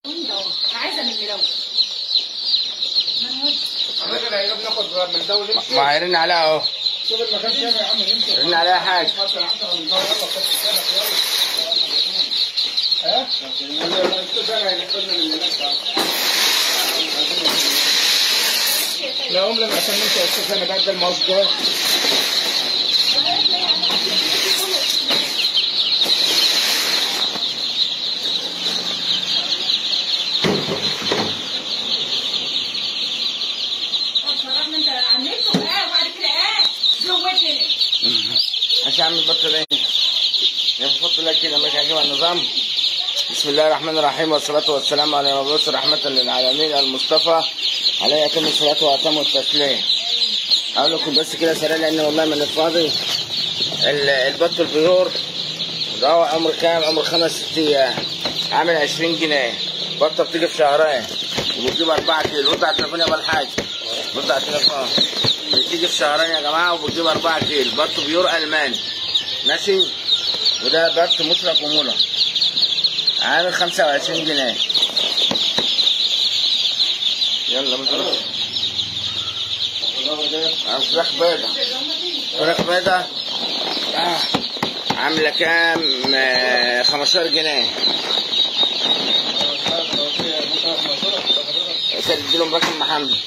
انا عايزه من الملون احنا كده بناخد من ده ونمشي ما هيرن عليها اهو شوف المكان كام يا عم نمشي رن عليها حاجه حتى عندنا من ده يلا خد كتابك يلا ها؟ انا هناخدنا من هناك لا هم لما عشان نمشي يا استاذ انا بعد ده الماوس ده شرفنا انت عملته ايه وبعد كده ايه زودني ماشي يا عم البطل ايه نحط لك كده ماشي عجب النظام بسم الله الرحمن الرحيم والصلاة والسلام على مبعوث رحمة للعالمين المصطفى عليه أتم الصلاة وأتم التسليم أقول لكم بس كده سريع لأن والله من فاضي ال- البط البيور ده هو عمر كام؟ عمر خمس ست أيام عامل 20 جنيه بطة بتيجي في شهرين وبتجيب 4 كيلو رد على التليفون يا أبو الحاج رد على التليفون بتيجي في شهرين يا جماعة وبتجيب 4 كيلو بط بيور ألماني ماشي وده بط مشرق ومولى عامل 25 جنيه يلا مزرعة فراخ بيضة فراخ بيضة آه. عاملة كام؟ آه، 15 جنيه تدي لهم رقم محمد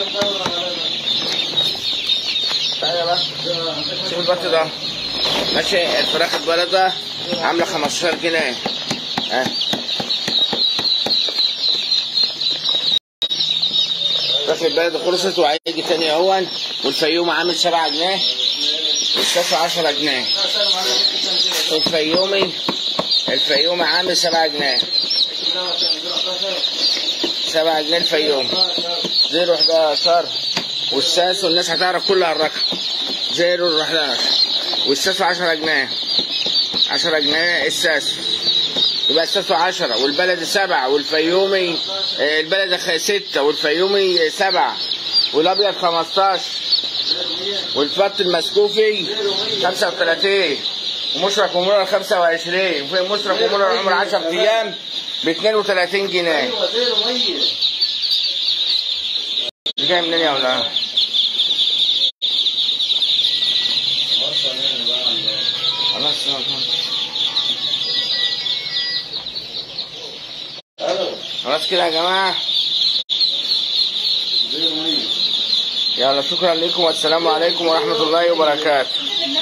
تعالى بقى شوف البط ده ماشي الفراخ البلدة عاملة 15 جنيه اه فراخ البلد خلصت وهيجي تاني اهون والفيوم عامل 7 جنيه والشاشه 10 جنيه الفيومي الفيومي عامل 7 جنيه 7 جنيه الفيوم 011 والساس والناس هتعرف كلها الرقم 011 والساس 10 جنيه 10 جنيه الساس يبقى الساس 10 والبلد 7 والفيومي آه، البلد خ- 6 والفيومي 7 والابيض 15 والفت المسكوفي 35 ومشرق ومرة 25 وفي مشرق ومرة عمر 10 ايام ب 32 جنيه دي جاي منين يا ولاد؟ خلاص خلاص كده يا جماعة يلا شكرا لكم والسلام عليكم ورحمة الله وبركاته